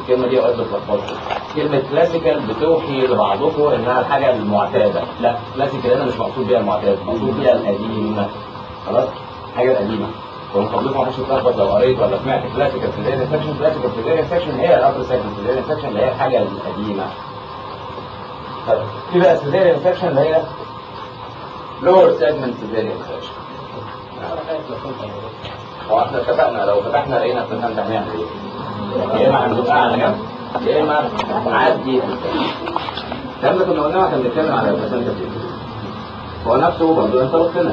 الكلمه دي اوقات بتلخبطكم كلمه كلاسيكال بتوحي لبعضكم انها الحاجه المعتاده لا كلاسيكال هنا مش مقصود بيها المعتاد مقصود بيها القديمه خلاص الحاجه القديمه ومن فضلكم ما حدش يتلخبط لو قريت ولا سمعت كلاسيكال سيزيريان سكشن كلاسيكال سيزيريان سكشن هي الابر سيجمنت سيزيريان سكشن اللي هي الحاجه القديمه طيب في بقى سيزيريان سكشن اللي هي لور سيجمنت سيزيريان سكشن هو احنا اتفقنا لو فتحنا لقينا البلاسنتا هنعمل ايه؟ يا اما هنزقها على جنب يا اما نعدي الكلام ده كنا قلناه كان بيتكلم على البلاسنتا هو نفسه برضه انت قلت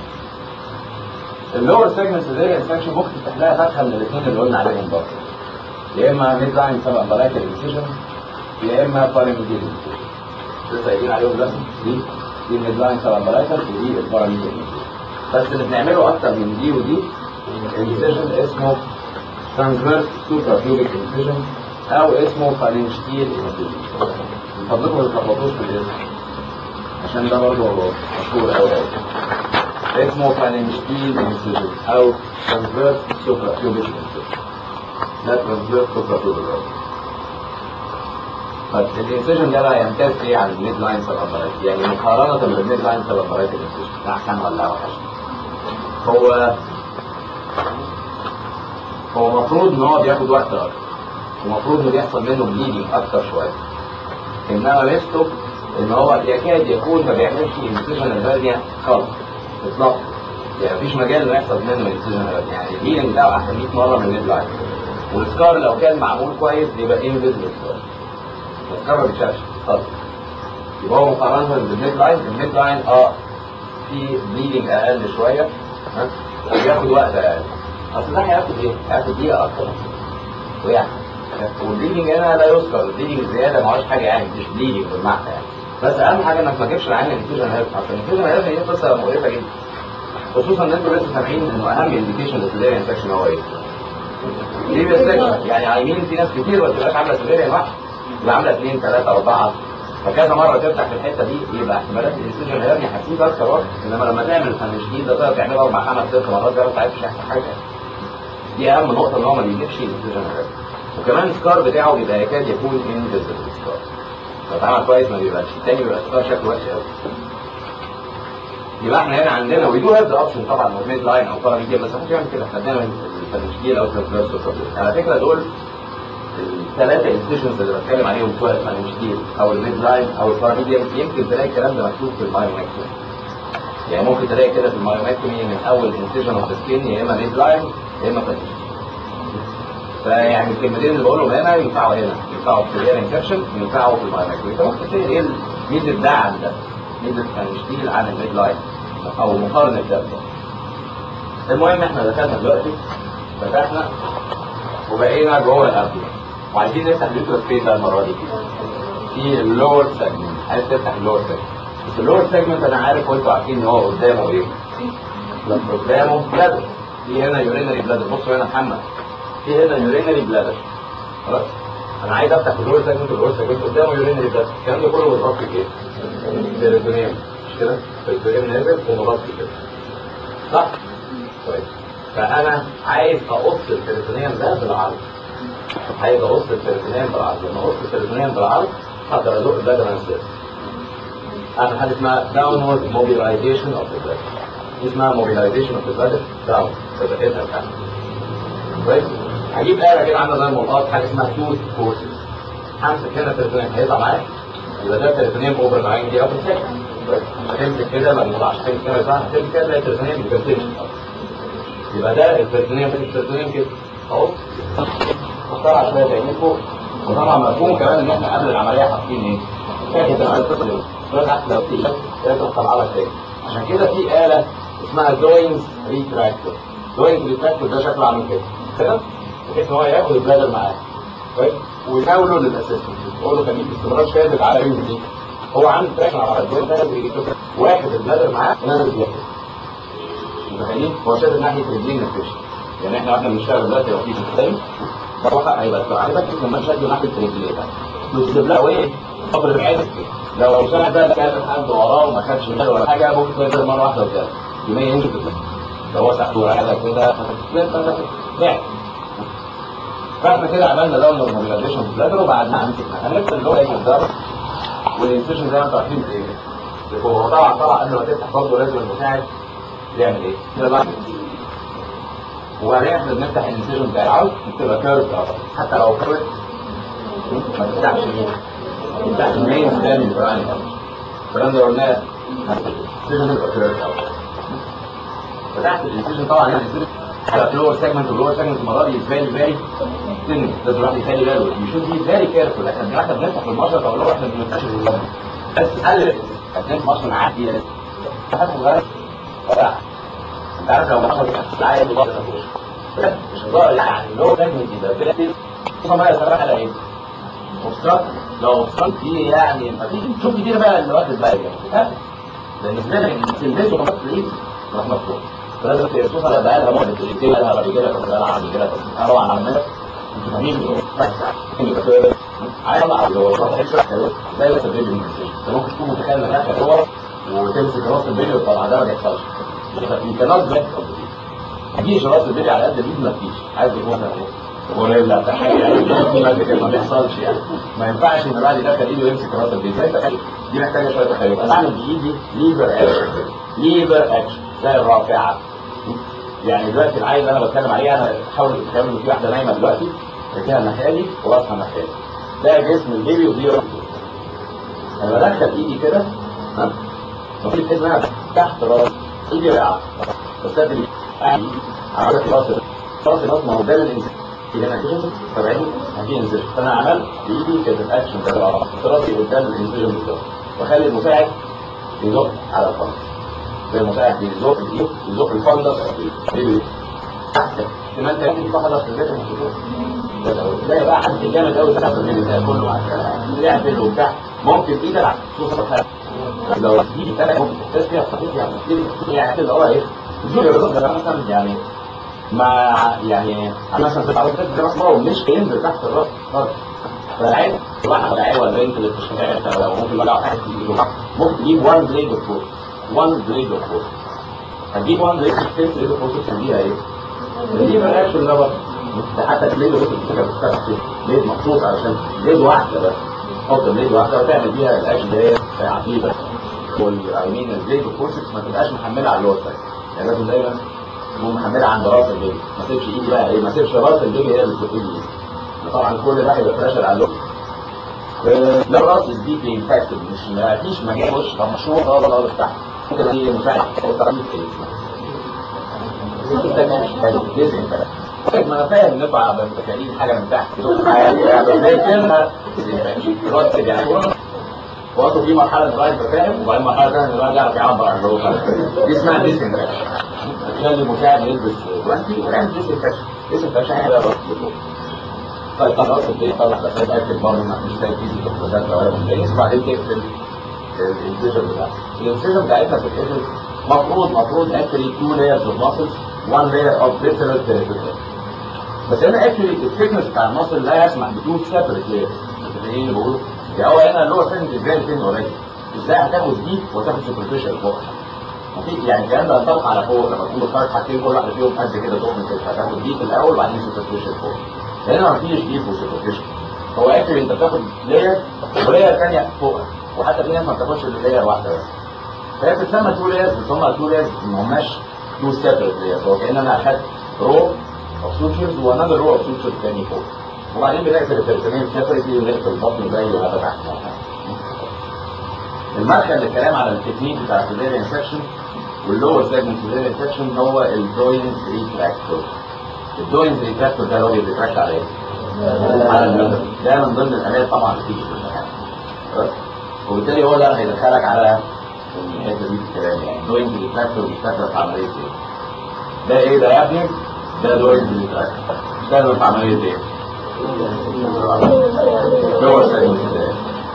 اللور سيجمنت سيزيريان سكشن ممكن تفتح لها فتحه من الاثنين اللي قلنا عليهم برضه يا اما ميد لاين سبع بلاكر انسيجن يا اما باراميديل لسه قايلين عليهم دلوقتي دي دي ميد لاين سبع بلاكر ودي الباراميديل بس اللي بنعمله اكتر من دي ودي انسيجن اسمه ترانسفيرس سوبر بيوبيك انسيجن او اسمه فالينشتيل انسيجن من فضلكم ما تتلخبطوش في الاسم عشان ده برضه مشهور قوي قوي اسمه فالينشتيل انسيجن او ترانسفيرس سوبر بيوبيك انسيجن ده ترانسفيرس سوبر بيوبيك طيب الانسيجن ده بقى يمتاز ايه عن الميد لاين سبابرايت يعني مقارنة بالميد لاين سبابرايت الانسيجن ده احسن ولا اوحش هو هو المفروض ان هو بياخد وقت اكتر ومفروض انه بيحصل منه بليدنج اكتر شويه انما ميزته ان هو يكاد يكون ما بيعملش انسيجن الهرنيا خالص اطلاقا يعني مفيش مجال انه يحصل منه انسيجن الهرنيا يعني البليدنج بتاعه احسن 100 مره من الميد لاين والسكار لو كان معمول كويس بيبقى انفيزبل سكار السكار ما بيتشافش خالص يبقى هو مقارنه بالميد لاين الميد لاين اه في بليدنج اقل شويه ها وبياخد وقت اقل اصل ده هياخد ايه؟ هياخد دقيقه اكتر ويعني والبليدنج هنا لا يذكر البليدنج الزياده ما هوش حاجه يعني مش بليدنج بالمعنى يعني بس اهم حاجه انك ما تجيبش العين انفيوجن هيلث عشان الانفيوجن هيلث دي قصه مقرفه جدا خصوصا ان انتوا لسه سامعين انه اهم انديكيشن للسيليريان سكشن هو ايه؟ ليه سكشن يعني عايمين في ناس كتير ما بتبقاش عامله سيليريان واحد تبقى عامله اثنين ثلاثه اربعه فكذا مره تفتح في الحته دي يبقى احتمالات الانسجن هيرمي حسيت اكتر وقت انما لما تعمل فن جديد ده تقدر تعملها اربع خمس ست مرات ده ما تعرفش يحصل حاجه دي اهم نقطه ان هو ما بيجيبش الانسجن هيرمي وكمان السكار بتاعه بيبقى يكاد يكون انفيزبل سكار لو اتعمل كويس ما بيبقاش التاني بيبقى سكار شكله وحش قوي يبقى احنا هنا عندنا وي دو هاف ذا اوبشن طبعا ميد لاين او باراميديا بس ممكن يعمل كده احنا عندنا التنشيل او ترانسفيرس على فكره دول الثلاثه انستيشنز اللي بتكلم عليهم سواء الفانشتيل او الميد لاين او الباراميديا يمكن تلاقي الكلام ده مكتوب في المايوماكتومي يعني ممكن تلاقي كده في المايوماكتومي من اول انستيشن اوف سكين يا اما ميد لاين يا اما فانشتيل فيعني الكلمتين اللي بقولهم هنا ينفعوا هنا ينفعوا في الهير انفكشن ينفعوا في المايوماكتومي انت ممكن تلاقي ايه ميزه ده عن ده ميزه الفانشتيل عن الميد لاين او مقارنه ده بده المهم احنا دخلنا دلوقتي فتحنا وبقينا جوه الابدن وعايزين نفتح اليوتيوب فين بقى المره دي في اللور سيجمنت عايز تفتح اللور سيجمنت بس اللور سيجمنت انا عارف وانتوا عارفين ان هو قدامه ايه قدامه بلادر في هنا يورينري بلادر بصوا هنا محمد في هنا يورينري بلادر خلاص انا عايز افتح اللور سيجمنت اللور سيجمنت قدامه يورينري بلادر الكلام ده كله متغطي بايه؟ بيريتونيوم مش كده؟ البيريتونيوم نازل ومغطي كده صح؟ كويس فانا عايز اقص البيريتونيوم ده بالعرض عايز اقص البيريتونيوم بالعرض لما اقص البيريتونيوم بالعرض اقدر ازق البلد من السير اعمل حاجه اسمها downward mobilization of the bladder دي اسمها mobilization of the bladder down فتحتها تحت كويس هجيب آلة كده عاملة زي الملقاط حاجة اسمها توث فورسز همسك هنا البيريتونيوم هيطلع معايا يبقى ده البيريتونيوم اوفر العين دي اوفر سكشن هتمسك كده ما بيطلعش تمسك كده صح هتمسك كده تلاقي البيريتونيوم بيكمتلش يبقى ده البيريتونيوم البيريتونيوم كده اهو مخترع شويه بعينكم وطبعا مفهوم كمان ان احنا قبل العمليه حاطين ايه؟ كانت العمليه تصل تحت لو في لازم طالعه لك تاني عشان كده في آلة اسمها دوينز ريتراكتور دوينز ريتراكتور ده شكله عامل كده كده بحيث ان هو ياخد البلادر معاه كويس ويحاوله للاسيستنت يقول له خليك باستمرار شادد على رجل دي هو عامل تراكشن على الدوين ده واخد البلادر معاه ونازل بيها متخيلين هو شادد ناحيه رجلين الفيش يعني احنا واحنا بنشتغل دلوقتي لو في تاني ده واقع هيبقى عندك لما شد ناحيه رجليه تسيب لها وايه قبل العين لو سمع ده كان حد وراه وما خدش باله ولا حاجه ممكن تنزل مره واحده وكده يبقى ينزل لو هو سحب ورا كده لا فاحنا كده عملنا داون نورماليزيشن في البلادر وبعدنا مسكنا هنكتب اللي هو ايه الضرب والانسيشن زي ما انتم عارفين ايه هو طبعا طبعا قبل ما تفتح برضه لازم المساعد يعمل ايه؟ كده بقى وبعدين احنا بنفتح الانسيشن بتاع العود بتبقى كيرف حتى لو كيرف ما تفتحش مين؟ ما تفتحش المين ستاند الفرعاني الكلام ده قلناه الانسيشن تبقى كيرف فتحت الانسيشن طبعا يعني على فلور سيجمنت واللور سيجمنت المره دي فيري فيري سن لازم الواحد يخلي باله يشوف دي فيري كيرفول احنا احنا بنفتح في المشرط او لو احنا بنفتحش في المشرط بس قلل هتلاقي مصر عادي يعني حاجه صغيره انت عارف لو حصل العيا اللي بره مش هزار يعني لو سيجمنت يبقى فيري ما يتفرق على ايه؟ مبسط لو مبسط دي يعني ما فيش شوف كتير بقى اللي واخد بالك يعني لان بالنسبه لك تلبسه كمان تلاقيه راح مفتوح فلازم توصل بقى لها مده تجي لها بعد كده طب انا بعد كده انا طبعا عمال انتوا فاهمين عايز اطلع هو زي بس الفيديو انت ممكن تكون متخيل انك داخل صور وتمسك راس الفيديو وتطلع ده ما بيحصلش انت ناس بلاك ما تجيش راس الفيديو على قد الايد ما تجيش عايز تكون مثلا غوريلا تحيه ما بيحصلش يعني ما ينفعش ان الواحد يدخل ايده ويمسك راس الفيديو دي محتاجه شويه تخيل انا اعمل بايدي ليفر اكشن ليفر اكشن زي الرافعه يعني دلوقتي العيل اللي انا بتكلم عليه انا بحاول اتكلم ان في واحده نايمه دلوقتي رجلها الناحيه دي وراسها الناحيه دي ده جسم البيبي ودي راسه انا بدخل ايدي كده ها المفروض تحس انها تحت راس ايدي وقعت بس ده اللي عملت راس راس راس ما هو ده الانسان هنا كده طبيعي هدي انزل فانا عملت بايدي كده الاكشن ده راسي قدام الانسجن بالظبط واخلي المساعد يزق على الفرد زي المساعد بيزق يزق الفندس كمان انت ممكن تفحص في البيت تلاقي بقى حد جامد قوي في البيت ده كله يعدل وبتاع ممكن ايدك توصل حاجه لو دي بتاعك ممكن تحس فيها صحيح يعني يعني كده اه ايه مثلا يعني مع يعني مثلا تبقى عاوز تدي راس مره ومش هينزل تحت الراس خالص فالعين واحد ولا عين ولا انت اللي بتشتغل او ممكن ولا واحد ممكن تجيب 1 بليد اوف فورس 1 بليد اوف فورس هتجيب 1 بليد اوف بليد اوف فورس تسميها ايه؟ دي رياكشن ده برضه حتى بليد اوف فورس بتفتح بليد مخصوص علشان بليد واحده بس تحط بليد واحده وتعمل بيها الاكشن اللي هي عقيده والعينين البليد اوف فورس ما تبقاش محمله على اللور سايد يعني لازم دايما تكون محمله عند راس البيبي ما تسيبش ايدي بقى ايه ما تسيبش راس البيبي هي اللي تسيب ايدي طبعا كل ده هيبقى بريشر على اللور لو راس الديب انفكتد مش ما فيش مجال وش طب مشروع خالص خالص تحت ممكن دي مساعد او ترميم ايه ما انا فاهم نبقى متخيلين حاجه من تحت بس يعني وقته في مرحله ان الواحد فاهم وبعدين مرحله ثانيه ان الواحد يعرف يعبر عن اللي هو دي اسمها ديسنفكشن عشان المساعد يلبس جوانتي ويعمل ديسنفكشن ديسنفكشن حاجه بقى طيب خلاص البيت طلع بس اكل بره ما فيش تاكل فيزي بس ولا ممتاز وبعدين تقفل الانسيجن بتاعتك الانسيجن بتاعتنا بتتقفل مفروض مفروض اكشلي تو لايرز اوف ماسلز وان لاير اوف فيسرال تيريتوري بس هنا اكشلي الثيكنس بتاع الماسل لا يسمح بدون سيبريت لايرز ايه اللي بقوله هو هنا اللي هو سنج ازاي فين اوريدي ازاي هتاخد دي وتاخد سوبرفيشال فوق مفيش يعني الكلام ده ينطبق على فوق لما تكون بتخرج حاجتين كل واحده فيهم قد كده تخن كده هتاخد دي في الاول وبعدين سوبرفيشال فوق هنا مفيش ديب وسوبرفيشال هو اكشلي انت بتاخد لاير ولاير ثانيه فوقها وحتى في ناس ما بتاخدش لاير واحده بس فهي بتسمى تو لايرز بس هم تو لايرز ما هماش تو سيبريت لايرز هو كان انا اخدت رو اوف سوتشرز وانذر رو اوف سوتشرز ثاني فوق وبعدين بنقفل الترتمين سيبريتلي ونقفل البطن زي ما تحت المدخل للكلام على التكنيك بتاع السيزيريان سكشن واللور سيجمنت سيزيريان سكشن هو الجوينت ريتراكتور الجوينت ريتراكتور ده هو بيتراكت على ايه؟ على المدر ده من ضمن الالات طبعا اللي بتيجي في الامتحان وبالتالي هو ده هيدخلك على الحته دي في الكلام يعني جوينت ريتراكتور بيشتغل في عمليه ايه؟ ده ايه ده يا ابني؟ ده جوينت ريتراكتور بيشتغل في عمليه ايه؟ لور سيجمنت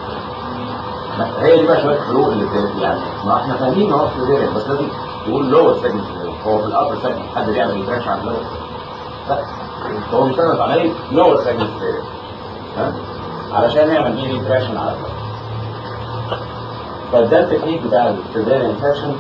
هي دي بقى شويه فروق اللي بتبقى يعني ما احنا فاهمين ان هو سيزيريان بس لازم تقول لور سيجمنت هو في الابر سيجمنت حد بيعمل انتراكشن على اللور لا هو بيشتغل في عمليه لور سيجمنت ها علشان نعمل بيه انتراكشن على اللور فده التكنيك بتاع السيزيريان انفكشن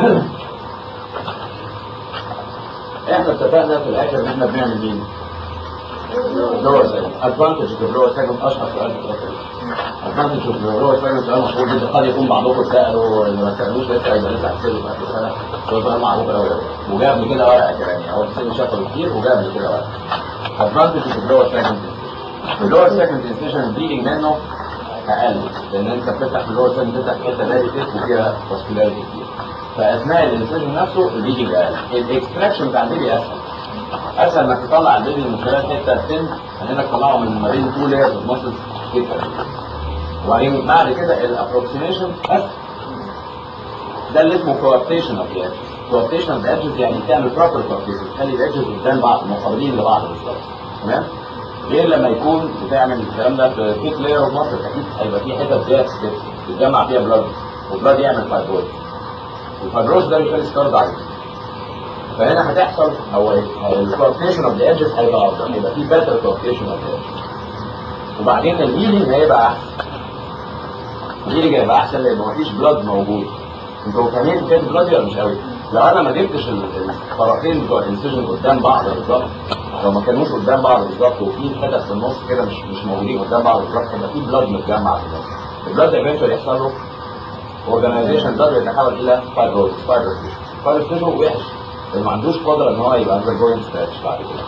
احنا اتفقنا في الاخر ان احنا بنعمل مين؟ لور سيجمنت ادفانتج اوف لور سيجمنت اشهر سؤال في الفتره ادفانتج اوف لور سيجمنت سؤال مشهور جدا قد يكون بعضكم سالوا اللي ما سالوش لسه هيبقى لسه هتساله في اخر السنه هو سؤال معروف قوي قوي وجاب لي كده ورقه كمان يعني هو بيسالني شافه كتير وجاب لي كده ورقه ادفانتج اوف لور سيجمنت اللور سيجمنت انسيشن البليدنج منه اقل لان انت بتفتح في اللور سيجمنت بتفتح حته زي دي وفيها فاسكولاريتي كتير فاثناء الانسيشن نفسه البليدنج اقل الاكستراكشن بتاع البيبي اسهل اسهل انك تطلع البيبي من خلال حته سن من انك تطلعه من ما بين تو لايرز اوف ماسلز كده وبعدين بعد كده الابروكسيميشن اسهل ده اللي اسمه كوابتيشن اوف ذا كوابتيشن اوف ذا يعني تعمل بروبر كوابتيشن تخلي الايدجز قدام بعض مقابلين لبعض بالظبط تمام غير لما يكون بتعمل الكلام ده في ثيك لاير اوف ماسل اكيد هيبقى في حتت جابس كده تتجمع فيها بلاد والبلاد يعمل فايبروز الفايبروز ده بيخلي سكارد عليه فهنا هتحصل هو الكوابتيشن اوف ذا ايدجز هيبقى افضل هيبقى في بيتر كوابتيشن اوف ذا ايدجز وبعدين الهيلينج هيبقى احسن الهيلينج هيبقى احسن لان مفيش بلاد موجود انتوا فاهمين كده بلاد ولا مش قوي لو انا ما جبتش الطرفين بتوع الانسجن قدام بعض بالظبط لو ما كانوش قدام بعض بالظبط وفي حتت في النص كده مش مش موجودين قدام بعض بالظبط هيبقى في بلاد متجمع في النص البلاد ايفنتشولي يحصل له اورجانيزيشن ده بيتحول الى فايبروز فايبروز فايبروز وحش اللي ما عندوش قدره ان هو يبقى اندر جوينج ستاتش بعد كده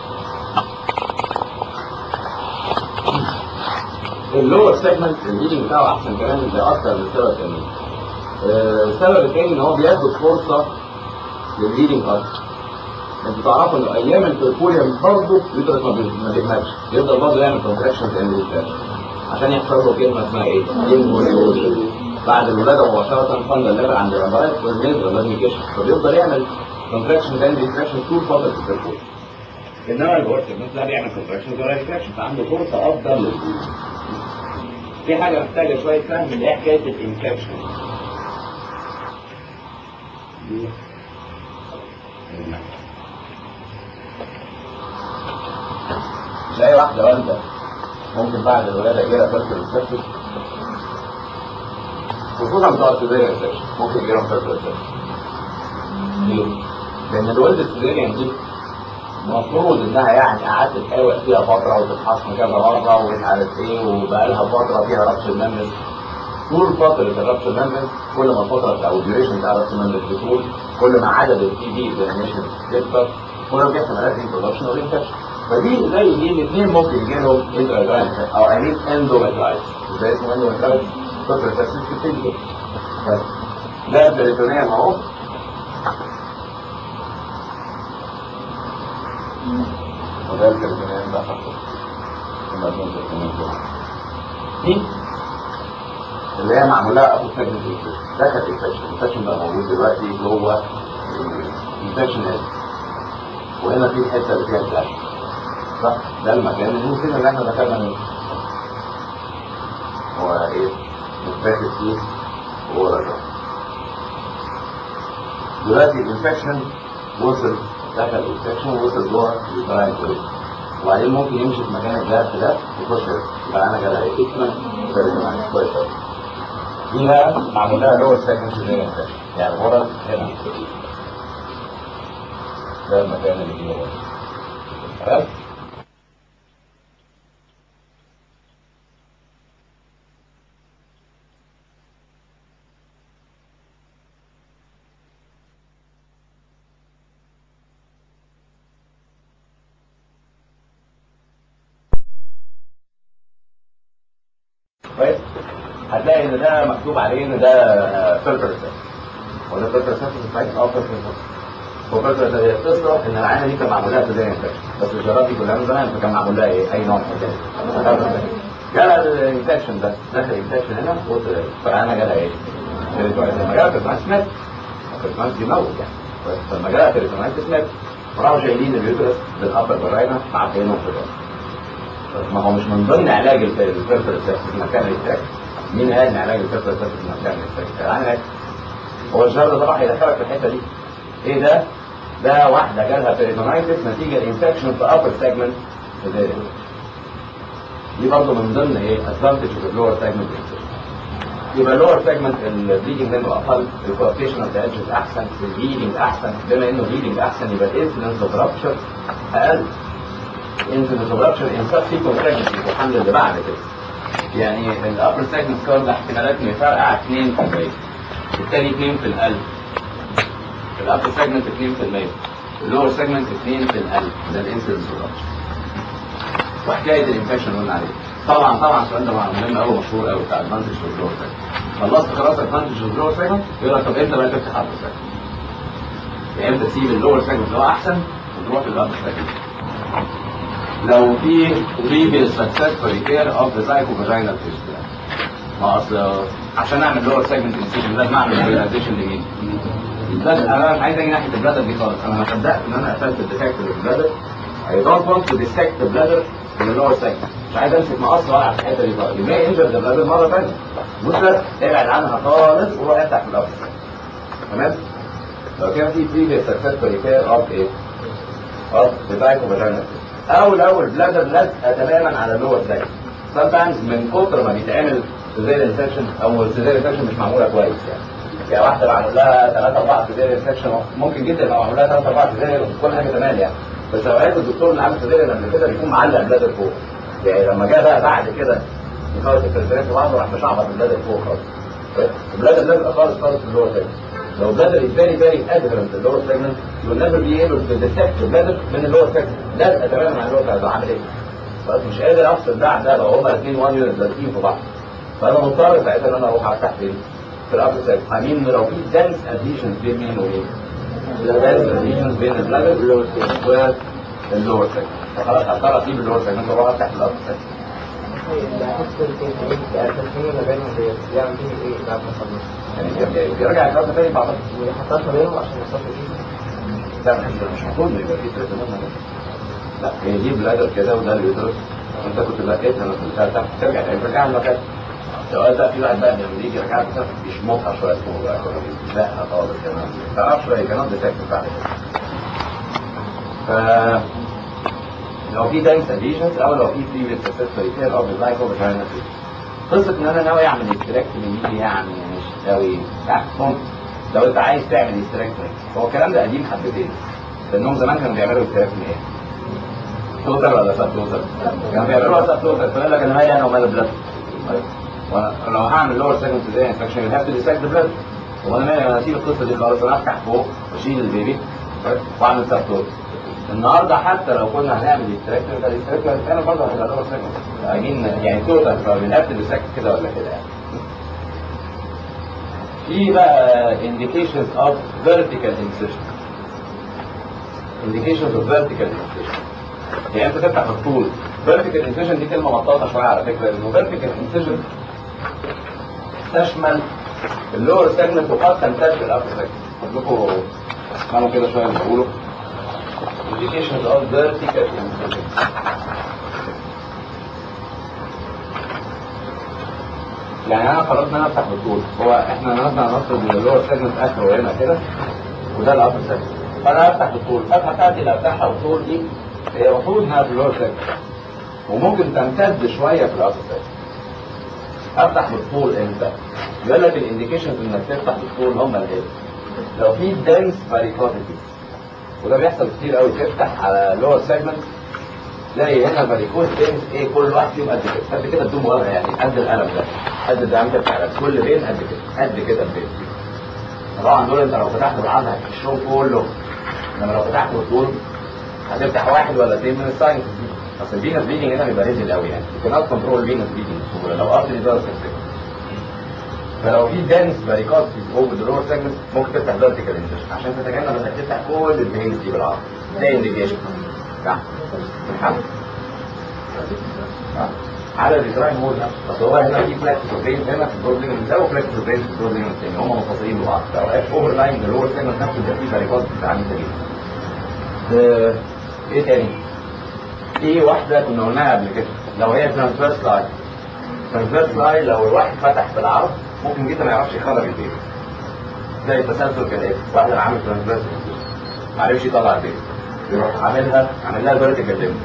اللور سيجمنت الهيلينج بتاعه احسن كمان لاكثر من سبب تاني السبب الثاني ان هو بياخد فرصه للهيلينج اكتر انتوا تعرفوا ان ايام البرفوريوم برضه يدرس ما بيهمتش يفضل برضه يعمل كونتراكشن في الاندريتاش عشان يحصل له كلمه اسمها ايه؟ انفوليوشن بعد الولاده مباشره فند الليفر عند الامبرايت والميزر لازم يكشف فبيفضل يعمل كونتراكشن ده اندريتاش طول فتره البرفوريوم انما الورك لا بيعمل كونتراكشن ولا ريتراكشن فعنده فرصه افضل للهيلينج في حاجه محتاجه شويه فهم اللي هي حكايه الانفكشن مش اي واحده والده ممكن بعد الولاده يجيلها فلتر السبتس خصوصا بتوع السيزيريان سيكشن ممكن يجيلهم فلتر السبتس ليه؟ لان الولد السيزيريان دي المفروض انها يعني قعدت تحاول فيها فتره وتتحصن كذا مره ومش عارف ايه وبقى لها فتره فيها ربش المنس طول فتره الربش المنس كل ما الفتره او الديوريشن بتاع ربش المنس بتطول كل ما عدد التي بي اكزامينشن يكتر كل ما بيحصل علاج انترودكشن او انفكشن فدي زي دي الاثنين ممكن يجي لهم انترودكشن او اي مين اندوميترايتس ازاي اسمه اندوميترايتس فتره تسليس في التنجل بس ده البريتونيوم اهو وده البريتونيوم ده دي اللي هي معموله ابو سجن ده كانت انفكشن الانفكشن بقى موجود دلوقتي جوه انفكشن وهنا في الحته اللي فيها الفلاش صح ده المكان اللي ممكن اللي احنا ذكرنا منه هو ايه متاخد فيه وهو ده دلوقتي الانفكشن وصل دخل الانفكشن وصل جوه البراين كله وبعدين ممكن يمشي في مكان الجهاز ده ويخش يبقى انا جالها ايه كويس دي بقى معمول لها لور سكند سيزيريان سيكشن يعني ورا هنا ده المكان اللي فيه ورا خلاص كويس هتلاقي ان ده مكتوب عليه ان ده فلتر سيت وده فلتر سيت بتاعت اه فلتر سيت هو فلتر سيت هي القصه ان العينه دي كان معمول لها سيزيريان انفكشن بس الجرات دي كلها من زمان فكان معمول لها ايه اي نوع من الحاجات جالها الانفكشن ده دخل الانفكشن هنا وصل فالعينه جالها ايه؟ لما جالها تريتمنت مات التريتمنت بيموت يعني بس لما جالها تريتمنت مات وراحوا شايلين اليوترس بالابر براينا معبينهم في الراس ما هو مش من ضمن علاج الفلتر سيت في مكان الانفكشن مين قال ان علاج الفلتر سيت في مكان الانفكشن؟ العيان هو الشهر ده طبعا هيدخلك في الحته دي ايه ده؟ ده واحده جالها بيريتونايتس نتيجه الانفكشن في upper segment دي برضه من ضمن ايه ادفانتج في اللور سيجمنت يبقى اللور سيجمنت البليدنج منه اقل الكوابتيشن اوف ذا ايدجز احسن الهيلينج احسن بما انه الهيلينج احسن يبقى الانسلنس اوف رابشر اقل incidence of rupture in subsequent pregnancies الحمل اللي بعد كده يعني الابر سيجمنت سكار ده احتمالات انه يفرقع 2% الثاني 2 في الألف الابر سيجمنت 2% اللور سيجمنت 2 في الألف ده الانسيدنس اوف رابشر وحكايه الانفكشن قلنا عليه طبعا طبعا السؤال ده مهم قوي مشهور قوي بتاع ادفانتج اوف لور سيجمنت خلصت خلاص ادفانتج اوف لور سيجمنت يقول لك طب امتى بقى تفتح ابر سيجمنت يا امتى تسيب اللور سيجمنت اللي هو احسن وتروح للابر سيجمنت لو في previous successful care of the psychovaginal fistula ما اصل عشان اعمل لور سيجمنت انسيجن لازم اعمل ريلايزيشن لمين؟ بس انا عايز اجي ناحيه البلادر دي خالص انا ما صدقت ان انا قفلت الديتكت البلادر I don't want to dissect the bladder in the lower segment مش عايز امسك مقص والعب في الحته دي خالص يبقى انجر ذا بلادر مره ثانيه بص ابعد عنها خالص وروح افتح في الابر تمام؟ لو كان في previous successful care of ايه؟ of the psychovaginal او لو البلادر لازقه تماما على اللور سايد sometimes من كتر ما بيتعمل سيزير انسكشن او السيزير انسكشن مش معموله كويس يعني يعني واحده معمول لها 3 4 سيزير انسكشن ممكن جدا يبقى معمول لها 3 4 سيزير كل حاجه تمام يعني بس لو عرف الدكتور اللي عامل سيزير قبل كده بيكون معلق البلادر فوق يعني لما جه بقى بعد كده يخلص الفلترات في بعضه راح مشعبط البلادر فوق خالص البلادر لازقه خالص خالص في اللور سايد لو bladder is very very adherent to the lower segment you will never be able to detect the bladder من اللور segment لازقه تماما مع اللور segment عامل ايه؟ بس مش قادر افصل ده عن ده لو هما الاثنين 1 يونت لازقين في بعض فانا مضطر ساعتها ان انا اروح افتح فين؟ في الابر segment امين لو في dense adhesions بين مين ومين؟ dense adhesions بين البلادر واللور segment فخلاص هضطر اسيب اللور segment واروح افتح في الابر segment يعني يرجع الكلام تاني بعض حطيتها بينهم عشان يصفوا لا مش مش المفروض يبقى في تلاتة لا هي دي بلادر كده وده اليوترس انت كنت لقيتها مثلا بتاع تحت ترجع تاني ترجع المكان سواء ده في واحد بقى لما يجي يرجعها كده يشمطها شويه فوق بقى لا خالص كمان ما تعرفش بقى كمان ديتكت بعد كده ف لو في دايمس اديشنز او لو في بريفيس سكسسفول كير اوف لايك اوف فاجينا قصه ان انا ناوي اعمل استراكتومي دي يعني مش قوي لا ممكن لو انت عايز تعمل استراكتومي هو الكلام ده قديم حبتين لانهم زمان كانوا بيعملوا استراكتومي ايه؟ توتال ولا سب توتال؟ كانوا بيعملوها سب توتال فيقول لك انا مالي انا ومال البلاد ولو هعمل لور سيجمنت زي انفكشن هاف تو ديسكت البلاد هو انا مالي انا اسيب القصه دي خالص انا افتح فوق واشيل البيبي واعمل سب توتال النهارده حتى لو كنا هنعمل استراكتومي ده الاستراكتومي انا برضه هيبقى لور سيجمنت اي يعني توتال فبنهاف تو ديسكت كده ولا كده يعني في بقى indications of vertical incision indications of vertical incision يعني انت تفتح الطول vertical incision دي كلمه مطاطه شويه على فكره لانه vertical incision تشمل اللور سيجمنت وقد تمتد للابر سيجمنت لكم اسمعوا كده شويه بيقولوا indications of vertical incision يعني انا قررت ان انا افتح بالطول هو احنا مثلا هنفرض ان اللور سيجمنت اخره هنا كده وده الابر سيجمنت فانا افتح بالطول الفتحه بتاعتي اللي افتحها بالطول دي هي المفروض انها في اللور سيجمنت وممكن تمتد شويه في الابر سيجمنت افتح بالطول امتى؟ يقول لك الانديكيشنز انك تفتح بالطول هم الايه؟ لو في دنس فاريكوزيتي وده بيحصل كتير قوي تفتح على لور سيجمنت تلاقي هنا فاريكوز بينز ايه كل واحد فيهم قد كده قد كده بدون مبالغه يعني قد القلم ده قد الدعامتر بتاع القلم كل بين قد كده قد كده البين طبعا دول انت لو فتحت بالعرض هتكشفهم كله انما لو فتحت بالطول هتفتح واحد ولا اثنين من الساينس دي اصل الفينس بيدنج هنا بيبقى ريزل قوي يعني you cannot control الفينس بيدنج بسهوله لو ارتري ده فلو في دنس فاريكوز في اوفر ذا لور سيجمنت ممكن تفتح فيرتيكال انسيشن عشان تتجنب انك تفتح كل الفينس دي بالعرض ده انديكيشن نعم الحمد على الديزاين هو نفسه بس هو هنا في فلاكس برين هنا في الدور ليجمنت ده وفلاكس برين في الدور ليجمنت الثاني هم منفصلين ببعض اوقات اوفر لاين اللي هو السيجمنت نفسه بيبقى فيه فاريكوز عنيفه جدا ايه تاني؟ في واحده كنا قلناها قبل كده لو هي ترانسفيرس لاين ترانسفيرس لاين لو الواحد فتح بالعرض ممكن جدا ما يعرفش يخرج البيت زي التسلسل كده ايه واحد عامل ترانسفيرس ما عرفش يطلع البيت يروح عاملها عامل لها فيرتيكال ليمب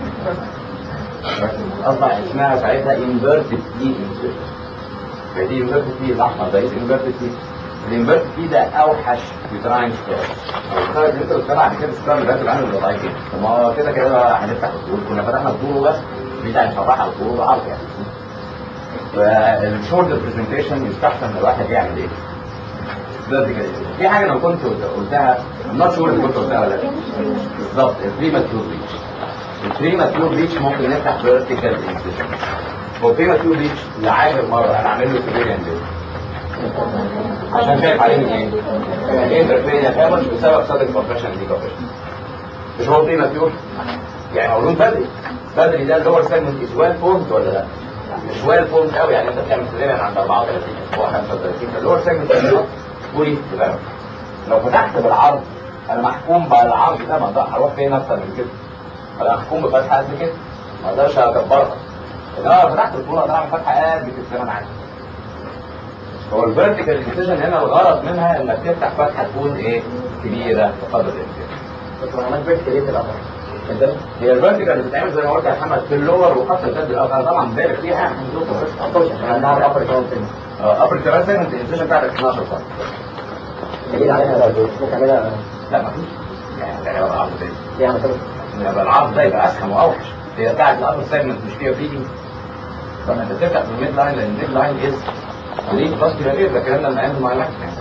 اصبح اسمها ساعتها انفيرتد تي انسيرت فدي انفيرتد تي الاحمر ده انفيرتد تي الانفيرت فيه ده اوحش يوتراين ستار الخارج اللي انت بتتابع بعد كده الستار اللي بقى عنه ضعيف جدا طب ما هو كده كده بقى هنفتح الطول كنا فتحنا الطول بس بتاع نشرحها الطول وعرض يعني فالشورت برزنتيشن يستحسن ان الواحد يعمل ايه؟ vertical في حاجه انا كنت قلتها not sure إن كنت قلتها ولا لا بالظبط البريماتور ريتش البريماتور ريتش ممكن نفتح vertical incision هو البريماتور ريتش لعاشر مره انا اعمل له سيفيريان ليه؟ عشان شايف عليه ايه؟ الانترفيريا كامل بسبب صدر كومبريشن دي كومبريشن مش هو بريماتور يعني مولود بدري بدري ده اللور سيجمنت از ويل فورمد ولا لا؟ مش ويل فورمد قوي يعني انت بتعمل سيفيريان عند 34 اسبوع 35 فاللور سيجمنت بوري تمام لو فتحت بالعرض انا محكوم بالعرض ده ما اقدر هروح فين اكتر من كده انا محكوم بفتحه قد كده ما اقدرش اكبرها انما لو فتحت الطول اقدر اعمل فتحه قد كده كمان عادي هو الفيرتيكال ديسيجن هنا الغرض منها انك تفتح فتحه تكون ايه كبيره بقدر الامكان بس لو عملت بيت كريت الأمر هي الفيرتيكال بتتعمل زي ما قلت يا محمد في اللور وخط الجد الاخر طبعا بالغ فيها يعني بس أطول عشان عندها الأمر كمان تاني ابر كمان سيجمنت الانسيشن بتاعتك 12 سم كريت عليها لو ممكن تعملها لا مفيش يعني يعني بقى عرض تاني فيها مثلا يبقى العرض ده يبقى اسخن واوحش هي بتاعت الابر سيجمنت مش فيها فيديو فما انت تفتح في الميد لاين لان الميد لاين از ليه بس كده ليه ده الكلام ده من ايام ما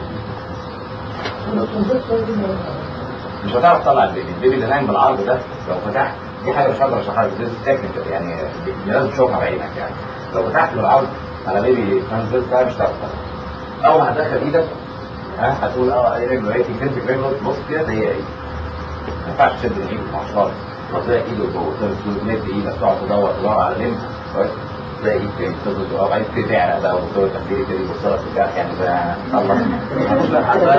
مش هتعرف تطلع البيبي البيبي اللي نايم بالعرض ده لو فتحت دي حاجه مش هقدر اشرحها لك دي تكنيكال يعني دي لازم تشوفها بعينك يعني لو فتحت بالعرض على بيبي ترانزيت ده مش هتعرف تطلع. اول ما هتدخل ايدك ها هتقول اه ايه رجله ايه تمسك رجله تبص كده هي ايه ما ينفعش تشد الايد مع خالص تلاقي ايده جوه تمد ايدك تقعد تدور تدور على لمس كويس تلاقي ايد تاني تفضل تقف بعدين تبتدي تعرق بقى والدكتور التخديري كده يبص لك في الجرح يعني ده خلاص مش لا حد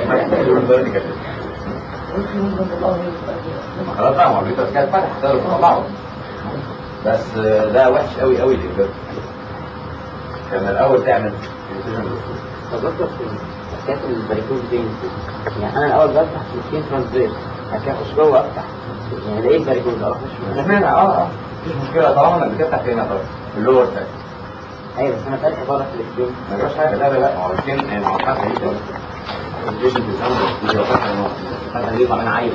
خلاص بقى ما هو الفيتر كان فتح تقدر تطلعه بس ده وحش قوي قوي للجد كان الاول تعمل incision بالطول. طب دكتور في حكاية البريكوز دي يعني أنا الأول بفتح في السكين ترانزيت بعد كده أخش جوه أفتح يعني ده إيه البريكوز أروح مش مش مانع اه اه مفيش مشكله طالما انك بتفتح فين طبعا اللور سايد أيوه بس أنا فاتح بره في السكين ما جراش حاجه لا لا لا ما هو السكين يعني ما هو فتح ايه كده الجيش بيساوي دي لو فتح فتح دي طبعا عايز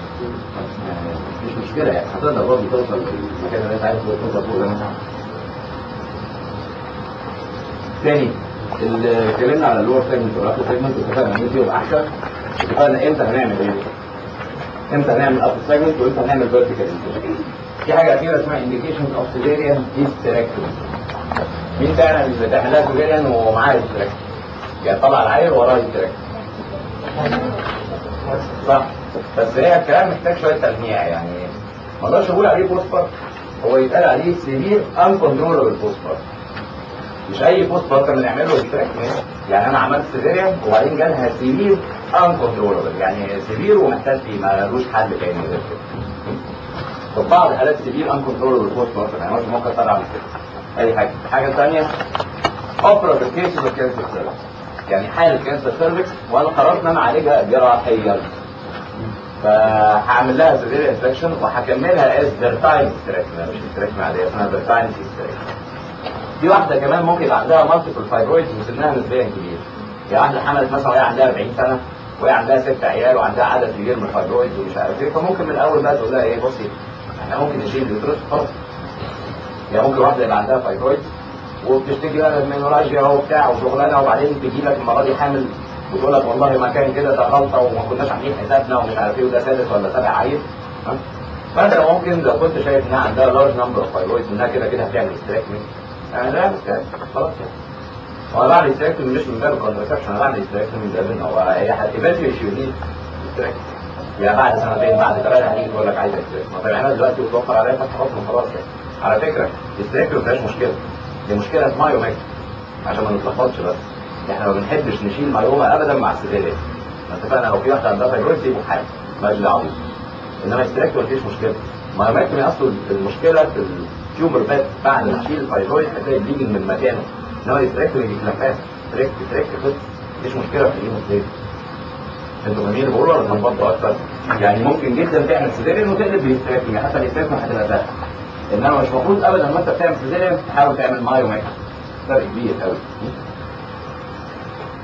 مش مشكله يعني هتقدر برضه توصل للمكان اللي انت عايز توصل فوق زي ما انت عايز تاني اللي اتكلمنا على اللور سيجمنت والابر سيجمنت واتفقنا مين فيهم احسن اتفقنا امتى هنعمل ايه امتى هنعمل ابر سيجمنت وامتى هنعمل فيرتيكال في حاجه اخيره اسمها انديكيشن اوف سيزيريان هيستريكتومي مين فعلا اللي بتعملها سيزيريان ومعاه هيستريكتومي يعني طلع العيل وراه هيستريكتومي صح بس هي الكلام محتاج شويه تلميع يعني ما اقدرش اقول عليه بوسبر هو يتقال عليه سيفير انكونترولبل بوسبر مش اي بوست بارتر بنعمل له هيستريكتومي يعني انا عملت سيزيريان وبعدين جالها سيفير انكونترولبل يعني سيفير ومحتاج فيه مالوش حل تاني غير كده في بعض حالات سيفير انكونترولبل بوست بارتر يعني مش ممكن اطلع من كده اي حاجه الحاجه الثانيه اوبرا كيسز اوف كانسر سيرفكس يعني حاله كانسر سيرفكس وانا قررت ان انا اعالجها جراحيا فهعمل لها سيفير انفكشن وهكملها از فيرتايل هيستريكتومي مش هيستريكتومي عاديه اسمها فيرتايل هيستريكتومي في واحدة كمان ممكن يبقى عندها مالتيبل فايبرويدز وسنها نسبيا كبير. يعني واحدة حملت مثلا وهي عندها 40 سنة وهي عندها ست عيال وعندها عدد كبير من الفايبرويدز ومش عارف ايه فممكن من الأول بقى تقول لها ايه بصي احنا ممكن نشيل اليوترس خلاص. يعني ممكن واحدة يبقى عندها فايبرويدز وبتشتكي بقى من نوراجيا وبتاع وشغلانة وبعدين تجي لك المرة دي حامل وتقول لك والله ما كان كده ده غلطة وما كناش عاملين حسابنا ومش عارف ايه وده سادس ولا سابع عيل ها؟ فانت ممكن لو كنت شايف انها عندها لارج نمبر اوف فايبرويدز انها كده كده هتعمل استراكمي يعني لا خلاص يعني هو بعد الاستراكتومي مش من باب الكونترسبشن انا بعد الاستراكتومي من باب ان هو هي هتباتري شيولين يعني بعد سنتين بعد ثلاثه هتيجي تقول لك عايز استراكتومي طب احنا دلوقتي وتوفر عليها فتح حكم خلاص يعني على فكره الاستراكتومي ما فيهاش مشكله دي مشكله في مايوماك عشان ما نتلخبطش بس احنا ما بنحبش نشيل مايوما ابدا مع السيزيريان اتفقنا لو في واحده عندها فايبرويد سيبه في حاله مالهاش دعوه بيه انما الاستراكتومي مفيش مشكله مايوماكتومي اصلا المشكله في التيومر بات بعد ما تشيل الفايبرويد هتلاقي بليجنج من مكانه انما الاستراكتومي دي كلافات تريك تريك خد مفيش مشكله في الايمو انتوا فاهمين اللي بقوله ولا تنبطوا اكتر؟ يعني ممكن جدا تعمل سيزيريان وتقلب بالاستراكتومي حتى الاستراكتومي هتبقى سهله انما مش المفروض ابدا لما انت بتعمل سيزيريان تحاول تعمل مايوماكتومي فرق كبير قوي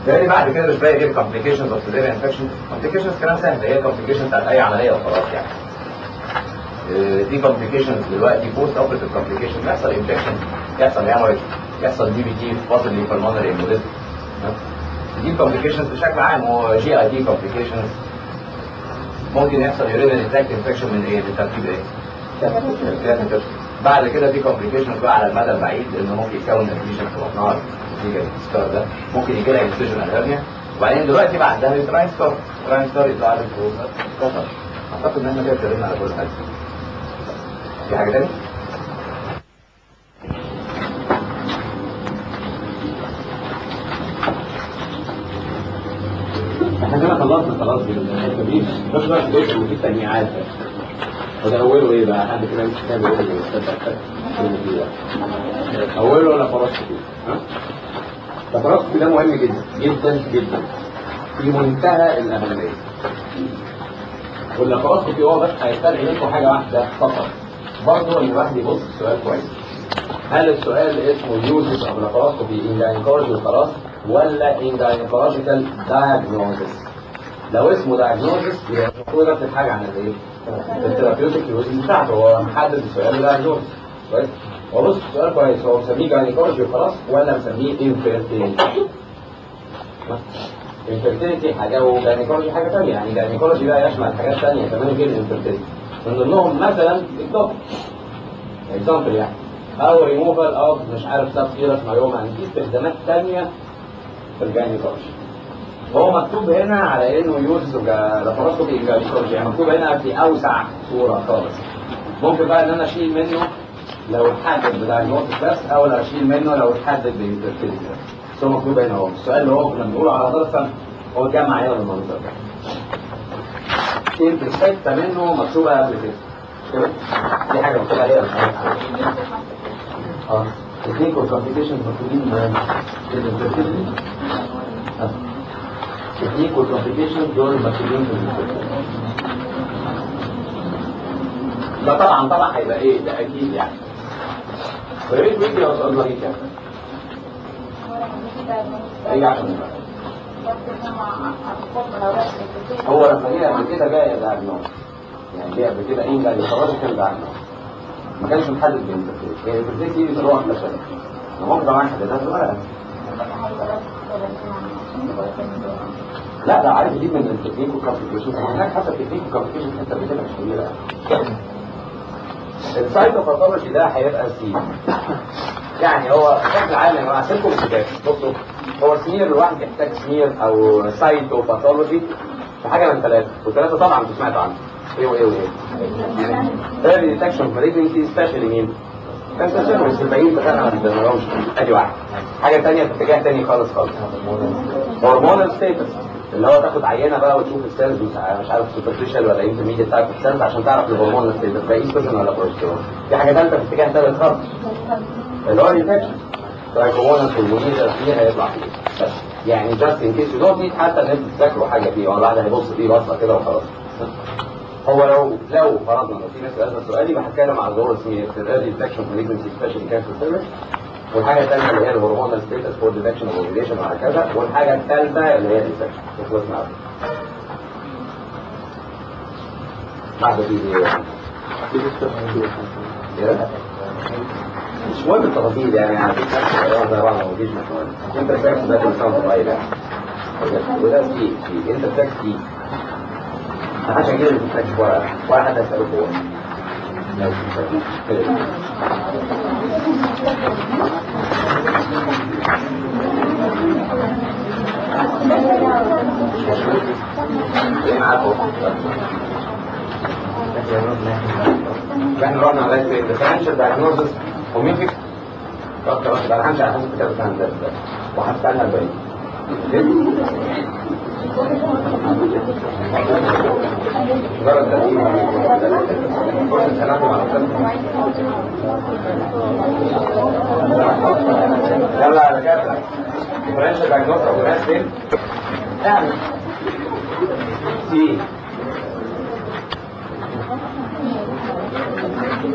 تاني بعد كده مش باقي غير complications of severe infection complications كلام سهل هي complications بتاعت اي عمليه وخلاص يعني آه، دي complications دلوقتي post operative complications يحصل infection يحصل hemorrhage يحصل دي بي تي possibly pulmonary embolism دي complications بشكل عام هو جي اي دي complications ممكن يحصل urinary tract infection من ايه؟ من تركيب ايه؟ كانت بعد كده في complications بقى على المدى البعيد انه ممكن يكون نتيجه في بطنها نتيجه الستار ده ممكن يجي لها انسجن هيرنيا وبعدين دلوقتي بعدها يتراين ستار تراين ستار يطلع لك كفر اعتقد ان احنا كده اتكلمنا على كل حاجه في حاجه تانية؟ احنا كده خلصنا خلاص بالحته دي بس بقى الجزء اللي فيه التجميعات ده وده اوله ايه بقى حد كده مش فاهم يقول لي استنى اوله لاباروسكوبي ها لاباروسكوبي ده مهم جدا جدا جدا في منتهى الاهميه واللاباروسكوبي هو بس هيستدعي منكم حاجه واحده فقط برضه ان الواحد يبص السؤال كويس هل السؤال اسمه يوزز اوف لاباروسكوبي ان جاينيكولوجي وخلاص ولا ان جاينيكولوجيكال دايجنوزس لو اسمه دايجنوزس يبقى المفروض نفس الحاجه عن الايه؟ الثيرابيوتيك يوزز بتاعته هو محدد السؤال دايجنوزس كويس هو بص السؤال كويس هو مسميه جاينيكولوجي وخلاص ولا مسميه انفيرتيليتي انفيرتيليتي حاجه وجاينيكولوجي حاجه ثانيه يعني جاينيكولوجي بقى يشمل حاجات ثانيه كمان غير الانفيرتيليتي من ضمنهم مثلا الدكتور اكزامبل يعني او ريموفال اوف مش عارف سب سيرس مايوما يعني في استخدامات ثانيه في الجاينيكولوجي هو مكتوب هنا على انه يوز لاباروسكوبي جاينيكولوجي يعني مكتوب هنا في اوسع صوره خالص ممكن بقى ان انا اشيل منه لو اتحدد بدايجنوستيك بس او لو اشيل منه لو اتحدد بانفيرتيليتي بس هو مكتوب هنا اهو السؤال اللي هو كنا بنقوله على مدار السنه هو جمع هنا بالمنظر ده انت حته منه مكتوبه قبل كده كده دي حاجه مكتوبه عليها اه الاثنين كومبليكيشنز مكتوبين في الانفيرتيليتي الاثنين كومبليكيشنز دول مكتوبين في الانفيرتيليتي ده طبعا طبعا هيبقى ايه ده اكيد يعني ويا ريت ويجي لو سؤال ظريف يعني اي عشان هو لما جه قبل كده جاي دايجنوز يعني جه قبل كده ايه جاي خلاص كان دايجنوز ما كانش محدد بالانترفيس هي الانترفيس دي بتروح احنا سنه ممكن طبعا حددها صغيره لا لا عارف دي من التكنيك والكومبليكيشن هناك حتى التكنيك والكومبليكيشن حتى بتبقى مش كبيره السايتوباثولوجي ده هيبقى سي يعني هو بشكل عام يا جماعه سيبكم السباق بصوا هو سمير الواحد يحتاج سمير او سايتوباثولوجي في حاجه من ثلاثه والثلاثه طبعا انتوا سمعتوا عنهم ايه وايه وايه early detection of malignancy especially مين؟ كانسر سيرفيس الباقيين دخلنا ما بنعملهمش ادي واحد حاجه ثانيه في اتجاه ثاني خالص خالص هرمونال ستيتس اللي هو تاخد عينه بقى وتشوف السيلز مش عارف سوبرفيشال ولا انترميديت تايب السيلز عشان تعرف الهرمونال ستيتس ده ايستروجين ولا بروجستيرون في حاجه ثالثه في اتجاه ثالث خالص اللي هو الانفكشن هرمونال هرمونيزا فيه هيطلع فيه بس يعني جاست ان كيس يو نيد حتى ان انتوا تذاكروا حاجه فيه ولا واحد هيبص فيه بصه كده وخلاص هو لو لو فرضنا لو في ناس سالنا سؤال يبقى هتكلم عن ظهور اسمه ايرلي ديتكشن مالجنسي سبيشال كانسر سيرفيس والحاجه الثانيه اللي هي الهرمونال ستيتس فور ديتكشن اوف اوفيليشن وهكذا والحاجه الثالثه اللي هي ديتكشن وخلصنا على بعد دي ايه؟ مش مهم التفاصيل يعني يعني في ناس صغيره زي بعض ما فيش مشكله انت ساكس ده كل سنه وانت صغير يعني وده في في انت ساكس فيه ما حدش هيجيب اللي بتاعك ورقه ولا حد هيساله جوه لو كده ايه معاكم؟ احنا رحنا على الديفرنشال دايجنوزس ومين فيك فكر واحد انا همشي على حسب كده بتاع ده وهستنى الباقي مجرد تقديم فرصة سلامة مع يلا يا دكاترة ديفرنشال دايجنوز او ناس فين؟ يعني سي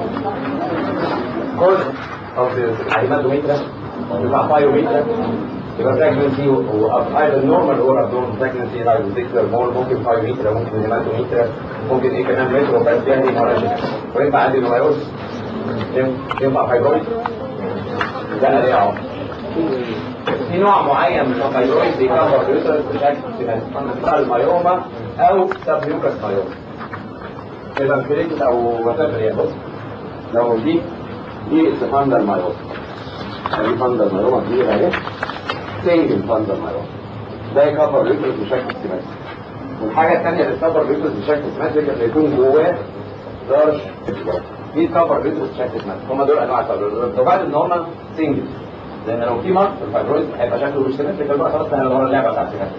كل او في تعليمات دوميترا بتاع بايوميترا يبقى pregnancy وايضا نورمال اور ابدورمال pregnancy هايبوثيكلر مول ممكن 5 متر ممكن هيماتوميتر ممكن ايه كمان متر بس يعني هيموراجيك وينفع عندي نويروس ينفع فايبرويد ده ليه اهو في نوع معين من الفايبرويد بيكبر اليوترس بشكل سيمتري المايوما او سبيوكس مايوما اذا كريتس او وات ايفر بص لو دي دي الفاندر مايوما دي فاندر مايوما دي اهي سنجل فاندر مايوما ده يكبر اليوترس بشكل سيمتري والحاجه الثانيه اللي تكبر اليوترس بشكل سيمتري ان يكون جواه دارش دي كفر اليوترس بشكل سيمتري هم دول انواع الفايبرويد وبعد ان هم سنجل لان لو في مارك في الفايبرويد هيبقى شكله مش سيمتري بقى خلاص احنا ورا اللعبه بتاعت السيمتري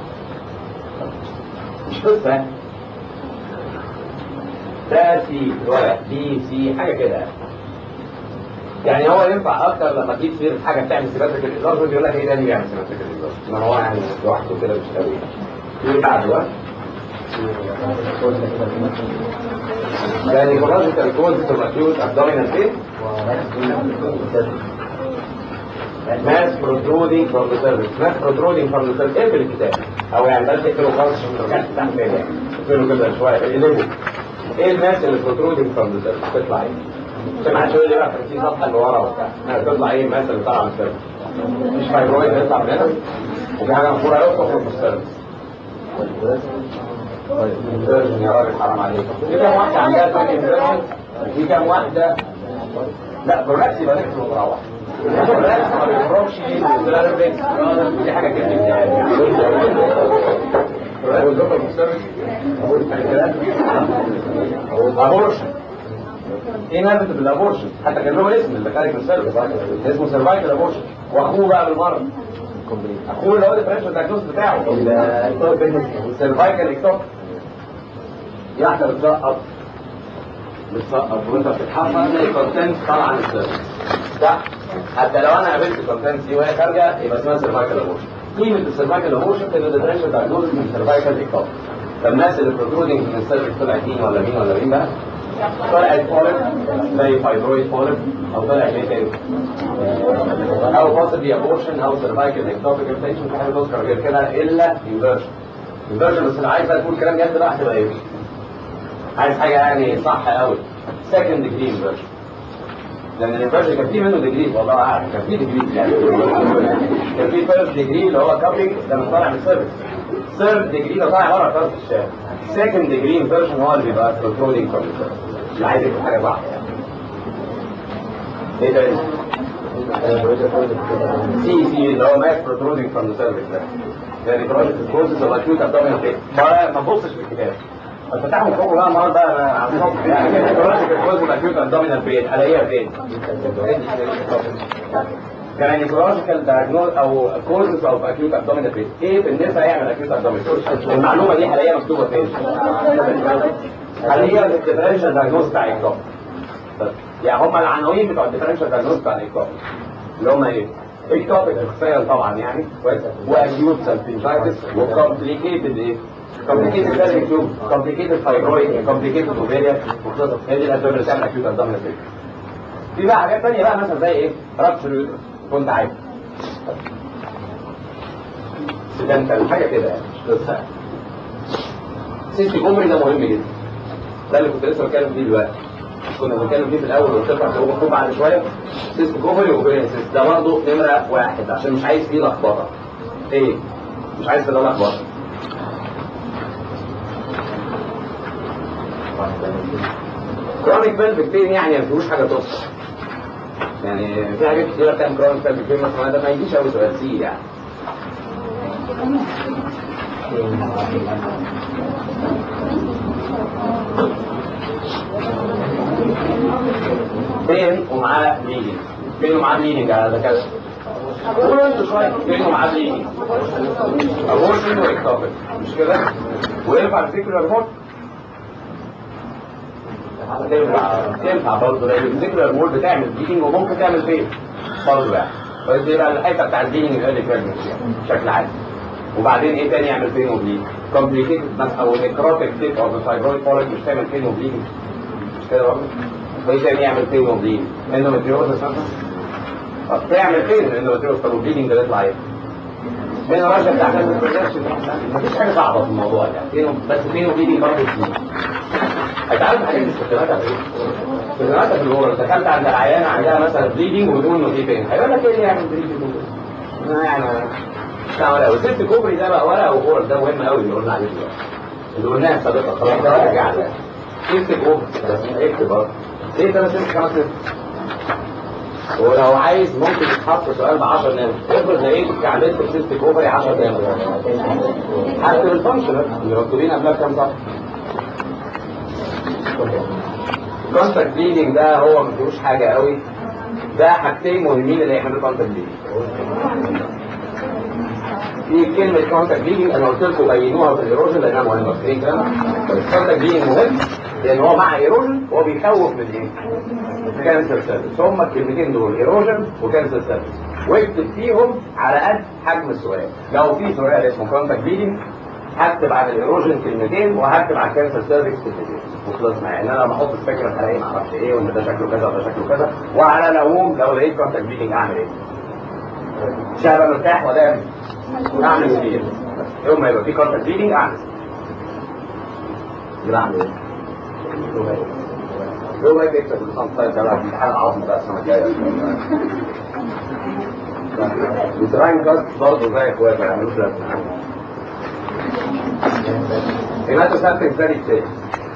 مش قصه ده سي الورق بي سي حاجه كده يعني هو ينفع اكتر لما تجيب سيره حاجه بتعمل سيمتريك الازاز يقول لك ايه ده اللي بيعمل سيمتريك الازاز ما هو يعني لوحده كده مش قوي ايه بعد الوقت يعني ecological causes of acute abdominal pain mass protruding from the cervix mass protruding from the cervix اقفل الكتاب او يعني بلاش تقفله خالص عشان ما ترجعش تحت تاني يعني اقفله كده شويه اقلبه ايه الماس اللي protruding from the cervix تطلع ايه؟ عشان ما حدش يقول لي بقى 50 صفحه اللي ورا وبتاع لا تطلع ايه الماس اللي طالعه من السيرفس مش فايبرويد يطلع من هنا وفي حاجه مفروضه قوي تخرج من السيرفس طيب يا راجل حرام عليك في كام واحده عندها تاني انفيرجن وفي كام واحده لا بالعكس يبقى نكتب ومروح بالعكس ما بيخرجش دي حاجه كده ابورشن ايه نبت بالابورشن حتى كان له اسم اللي خارج من السيرفس اسمه سيرفايكال ابورشن واخوه بقى بالمره اخوه اللي هو الديفرنشال دايجنوز بتاعه السيرفايكال اكتوب دي واحده بتسقط بتسقط وانت بتتحفظ الكونتنت طالعه من السيرفس صح حتى لو انا قابلت الكونتنت دي وهي خارجه يبقى اسمها سيرفايكال ابورشن قيمه السيرفايكال ابورشن ان الديفرنشال دايجنوز من سيرفايكال اكتوب فالناس اللي بروترودنج من السيرفس طلعت مين ولا مين ولا مين بقى طلعت فولب زي فايبرويد فولب او طلعت ايه تاني او possibly abortion او cervical ectopic infection في حاجه تذكر غير كده الا inversion inversion بس اللي عايز بقى تقول كلام جد بقى هتبقى ايه؟ عايز حاجه يعني صح قوي second degree inversion لان الانفرجن كان في منه ديجري والله اعلم كان في ديجري يعني كان في فيرست ديجري اللي هو كابلينج ده مش طالع من السيرفس ثيرد ديجري ده طالع بره خالص في الشارع سكند ديجري انفرجن هو اللي بيبقى كنترولينج فروم اللي عايز يكتب حاجه صح يعني ايه ده سي سي اللي هو ماس بروترودينج فروم ذا سيرفيس ده يعني بروجكت الكوزز اوف اكيوت ابدومينال بين ما ما تبصش في الكتاب فتحوا فوق بقى النهارده انا على الصبح يعني بروجكت الكوزز اوف اكيوت ابدومينال بين الاقيها فين؟ كان نيكولوجيكال دايجنوز او كوزز اوف اكيوت ابدومينال بين ايه في النساء يعمل اكيوت ابدومينال المعلومه دي هلاقيها مكتوبه فين؟ هلاقيها في الديفرنشال دايجنوز بتاع الاكتوب يعني هم العناوين بتوع الديفرنشال دايجنوز بتاع الاكتوب اللي هم ايه؟ اكتوبيك اخصائيا طبعا يعني واكيوت سلفنجايتس وكومبليكيتد ايه؟ كومبليكيتد سيرفيك تيوب كومبليكيتد فايبرويد كومبليكيتد اوفيريا وخصوصا هي دي الاسباب اللي بتعمل اكيوت ابدومينال بين في بقى حاجات ثانيه بقى مثلا زي ايه؟ رابشر اليوترس كنت عارف سيدنتال حاجه كده يعني مش قصه سيستي كومري ده مهم جدا ده اللي كنت لسه بتكلم فيه دلوقتي كنا بنتكلم فيه في الاول وقلت لك هو مكتوب بعد شويه سيستي كومري واوبريان سيست ده برضه نمره واحد عشان مش عايز فيه لخبطه ايه؟ مش عايز فيه لخبطه كرونيك بلفيك بين يعني ما فيهوش حاجه تصل يعني في حاجات كتيره بتعمل كرونيك بلفيك بين مثلا ده ما يجيش قوي سؤال سي يعني بين ومعاه بليدنج بين ومعاه بليدنج على ده كده قولوا انتوا شويه بين ومعاه بليدنج ابورشن واكتوبيك مش كده وينفع الفكر ريموت تنفع تنفع برضه لان الفكر ريموت بتعمل بليدنج وممكن تعمل فين برضه يعني بس يبقى الحته بتاع البليدنج اللي بريجنسي يعني بشكل عام وبعدين ايه تاني يعمل فين وبليد كومبليكيتد مثلا او نكروتيك تيب او الفايبرويد فولك مش تعمل فين وبليد مش كده برضه وايه تاني يعمل فين وبليد اندومتريوزس مثلا طب تعمل فين الاندومتريوزس طب البليدنج ده يطلع ايه بين الراجل بتاع كانسر برودكشن مفيش حاجه صعبه في الموضوع يعني فين بس فين وفين برضه فيه هتعرف حاجات استخداماتها في ايه؟ استخداماتها في الورا دخلت عند العيانه عندها مثلا بليدنج وبتقول انه في بين هيقول لك ايه اللي يعمل بليدنج يعني لا ولا وست كوبري ده بقى ورقه وورا ده مهم قوي اللي قلنا عليه دلوقتي اللي قلناه سابقا خلاص ده راجع على ست كوبري اكتب برضه ليه ده ست خمس ست ولو عايز ممكن تتحط سؤال ب 10 نمر افرض لقيت عملت في ست كوبري 10 نمر هكتب الفانكشن اللي مكتوبين قبلها بكام صفحه الكونتاكت بليدنج ده هو ما فيهوش حاجه قوي ده حاجتين مهمين اللي يعملوا كونتاكت بليدنج في كلمة كونتاكت بليدنج انا قلت لكم بينوها في الايروجن لانها مهمة في ايه كلام الكونتاكت بليدنج مهم لان هو مع ايروجن هو بيخوف من ايه؟ كانسر سيرفيس هما الكلمتين دول ايروجن وكانسر سيرفيس واكتب فيهم على قد حجم السؤال لو في سؤال اسمه كونتاكت بليدنج هكتب على الايروجن كلمتين وهكتب على الكانسر سيرفيس كلمتين وخلصنا يعني انا لما احط الفكره هلاقي ما اعرفش ايه وان ده شكله كذا وده شكله كذا وعلى العموم لو لقيت كونتاكت بليدنج اعمل ايه؟ شهر مرتاح ولا اعمل كتير يوم ما يبقى في كونتاكت بليدنج اعمل يبقى اعمل ايه؟ لو ما يكتب الخمسة ده بقى امتحان العظم بقى السنة الجاية وتراين كاست برضه زي اخواتي ما يعملوش لازمة هيماتو سابتك فيري سيف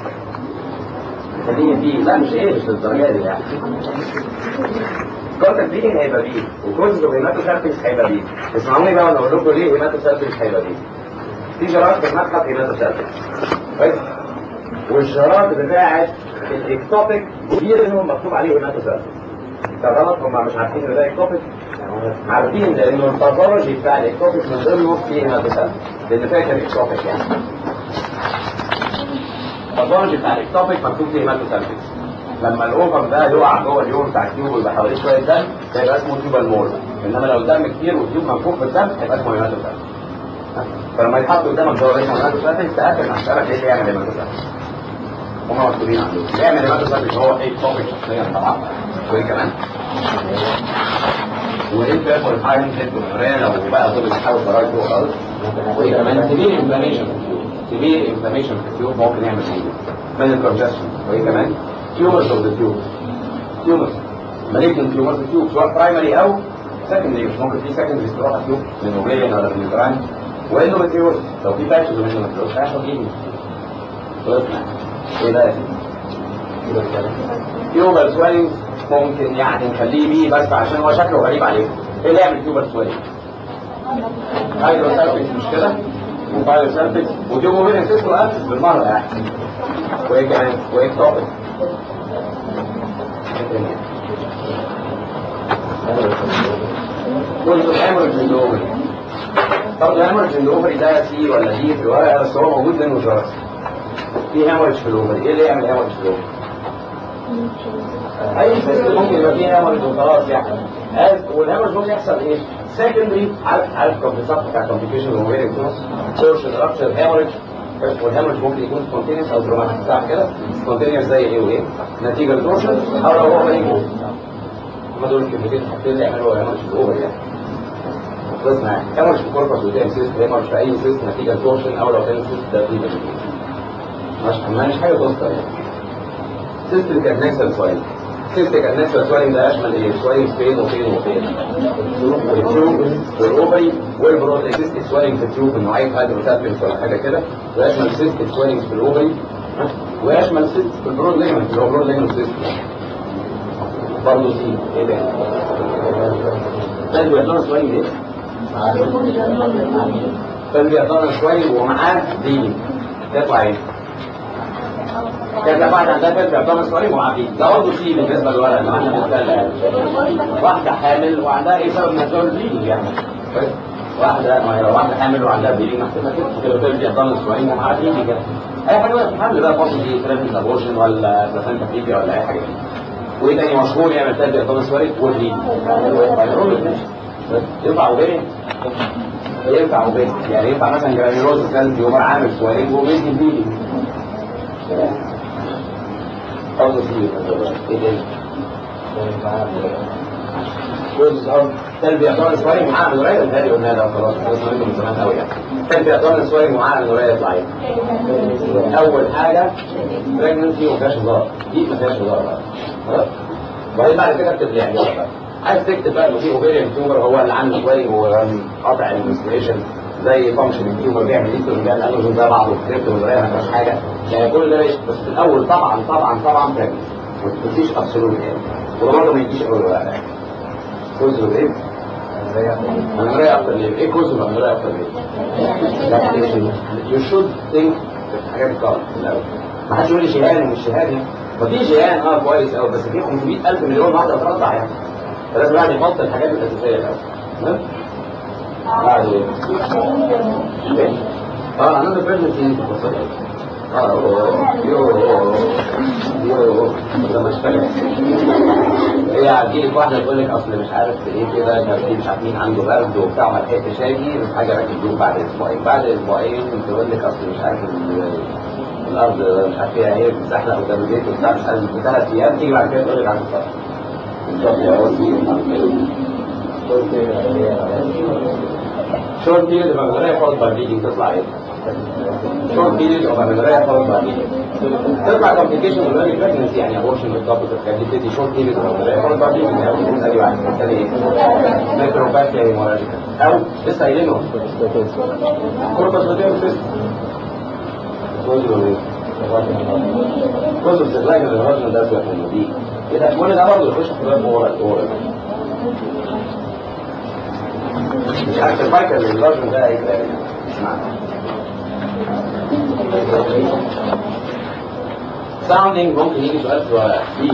خليني فيه لا مش ايه مش للدرجة دي يعني كونتاكت بليدنج هيبقى بيه وكوزز اوف هيماتو سابتكس هيبقى بيه اسمعوني بقى وانا اقول لكم ليه هيماتو سابتكس هيبقى بيه في جرات في المدخل هيماتو سابتكس كويس والشرات بتاعت الاكتوبيك دي منهم مكتوب عليه هيماتو سابتكس ده غلط هم مش عارفين ان ده اكتوبيك عارفين لانه الباثولوجي بتاع الاكتوبيك من ضمنه في هيماتو سابتكس لان فاكر اكتوبيك يعني الباثولوجي بتاع الاكتوبيك مكتوب فيه هيماتو سابتكس لما الاوفر ده يقع جوه اليوم بتاع التيوب ويبقى حواليه شويه دم ده يبقى اسمه تيوبال مول انما لو الدم كتير والتيوب منفوخ بالدم يبقى اسمه هيماتو سابتكس فلما يتحط قدامك جوه اسمه هيماتو سابتكس تاكد مع الشبكه ايه اللي يعمل هيماتو سابتكس هم مكتوبين عندهم يعمل هيماتو سابتكس هو ايه توبيك شخصيا طبعا وايه كمان وايه بياكل الحاجه دي لو بقى طول بيحاول برايت فوق خالص وايه كمان سيفير انفلاميشن سيفير انفلاميشن في التيوب ممكن يعمل ايه من الكونجكشن وايه كمان تيومرز اوف ذا تيوب تيومرز مالجن تيومرز تيوب سواء برايمري او سكندري مش ممكن في سكندري تروح تيوب من اوفيريان ولا من يوتراين وانه ماتيوز لو في باتشز من الماتيوز هيحصل ايه؟ خلصنا ايه ده؟ تيوبر سويلنج ممكن يعني نخليه بيه بس عشان هو شكله غريب عليه ايه اللي يعمل تيوبر سويلنج؟ هايدروسالفيكس مش كده؟ وبايوسالفيكس وتيوبر سيستو ابسس بالمره يعني وايه كمان؟ وايه توبك؟ كل الهامرج من الاوفري برضه الهامرج من الاوفري ده سي ولا دي في الورقه بس هو موجود منه جرس في هامرج في الاوفري ايه اللي يعمل هامرج في الاوفري؟ اي سيستم ممكن يبقى فيه هامرج وخلاص يعني والهامرج ممكن يحصل ايه؟ سكندري عارف عارف الصف بتاع كومبليكيشن اوفري تورشن رابشر هامرج والهامرج ممكن يكون سبونتينيوس او تروماتيك صح كده؟ سبونتينيوس زي ايه وايه؟ نتيجه لتورشن او لو هو مريض هم دول الكلمتين الحاجتين اللي يعملوا هامرج في الاوفر يعني خلص معاك هامرج في كوربس قدام سيست هامرج في اي سيست نتيجه لتورشن او لو كان سيست ده في مش مش حاجه تذكر يعني سيست الكارنكسال سويل سيست الكارنكسال سويل ده يشمل ايه؟ سويل فين وفين وفين التيوب والاوفري والبرود سيست سويلنج في التيوب النوعيه هايدروسالفينس ولا حاجه كده ويشمل سيست سويلنج في الاوفري ويشمل سيست في البرود ليجمنت اللي هو برود ليجمنت سيست برضه سي ايه ده؟ ده اللي بيعتبر سويلنج ايه؟ ده اللي بيعتبر سويلنج ومعاه ديلينج تطلع ايه؟ كده بعد عندها فكره بتعمل سؤالين وعبيد ده برضه سي بالنسبه للورق اللي احنا بنتكلم واحده حامل وعندها ايه سبب نزول بليدنج يعني كويس واحده ما هي لو واحده حامل وعندها بليدنج محتاجه كده كده بترجع تعمل سؤالين ومعاها بليدنج يعني اي حاجه بقى في الحمل بقى فاصل دي ترابيز ابورشن ولا بلاسنتا فيبيا ولا اي حاجه وايه تاني مشهور يعمل تربيه تعمل سؤالين والبليدنج ينفع وبين ينفع وبين يعني ينفع مثلا جرانيولوز كان تيومر عامل سؤالين وبين بليدنج برضه في ايه ده؟ كوز اوف تلبي ابدومينال سوينج مع امينوريا ده قلنا ده خلاص خلاص من زمان قوي يعني تلبي ابدومينال سوينج مع امينوريا يطلع ايه؟ اول حاجه بريجنسي وما فيهاش هزار دي ما فيهاش هزار بقى خلاص وبعدين بعد كده اكتب يعني بقى عايز تكتب بقى انه في اوفيريان تيومر هو اللي عنده سوينج وقطع المنستريشن زي فانكشن تيومر بيعمل ايه بيعمل انوجين زي بعض وكريبت ولا ما فيهاش حاجه يعني كل ده ماشي بس في الاول طبعا طبعا طبعا بريجنسي ما تنسيش ابسولوت يعني وبرضه ما يجيش اول ولا كوز ايه؟ امينوريا اكتر ليه؟ ايه كوز الامينوريا اكتر ليه؟ يو شود ثينك في حاجات غلط في الاول ما حدش يقول لي شهان ومش شهان يعني ما في شهان اه كويس قوي بس في 500000 مليون واحده ترضع يعني فلازم الواحد يحط الحاجات الاساسيه الاول تمام؟ بعد ايه؟ ايه؟ اه انا بريجنسي اه يو يو لما اشتغل هي هتجيلك واحده تقول لك اصل مش عارف ايه كده ده في مش عارفين عنده برد وبتاع وما لحقتش اجي بس حاجه ركبوه بعد اسبوعين بعد اسبوعين تقول لك اصل مش عارف ال- الارض مش عارف فيها ايه بتزحلق قدام البيت وبتاع مش عارف في ثلاث ايام تيجي بعد كده تقول لك عنده فرد بالظبط يا شورت بيريد اوف امينوريا فولد باي بليدنج تطلع ايه؟ شورت بيريد اوف امينوريا فولد باي بليدنج تطلع كومبليكيشن من الايرلي بريجنسي يعني ابورشن بالضبط الحاجات دي بتدي شورت بيريد اوف امينوريا فولد باي بليدنج يعني ممكن ادي واحد الثاني ايه؟ ميكروباثيا هيموراجيكا او لسه قايلينهم كوربس لوتيوم سيستم كل استخلاج الهرمون ده سيبك منه دي كده كل ده برضه يخش في باب اورال اورال مش عارف الفايكر الهرمون ده هيبقى ايه ساوندينج ممكن يجي سؤال في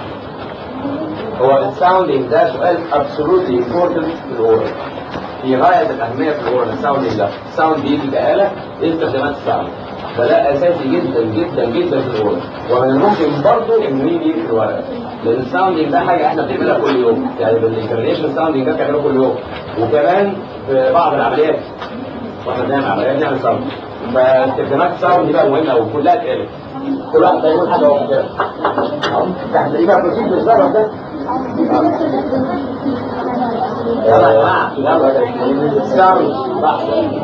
هو الساوندينج ده سؤال absolutely important في الاورال في غاية الأهمية في الأورال الساوندينج ده الساوند بيجي كآلة إيه استخدامات الساوند فده أساسي جدا جدا جدا في الأورال ومن الممكن برضه إنه يجي في الورق لأن الساوندينج ده حاجة إحنا بنعملها كل يوم يعني بالإنكرنيشن الساوندينج ده بنعمله كل يوم وكمان في بعض العمليات واحنا بنعمل عمليات بنعمل ساوند فاستخدامات الساوند دي بقى مهمة وكلها اتقالت كل واحد هيقول حاجة هو كده تحت ايه بقى بروسيد بالظبط ده يلا يا جماعة يلا ساوند صح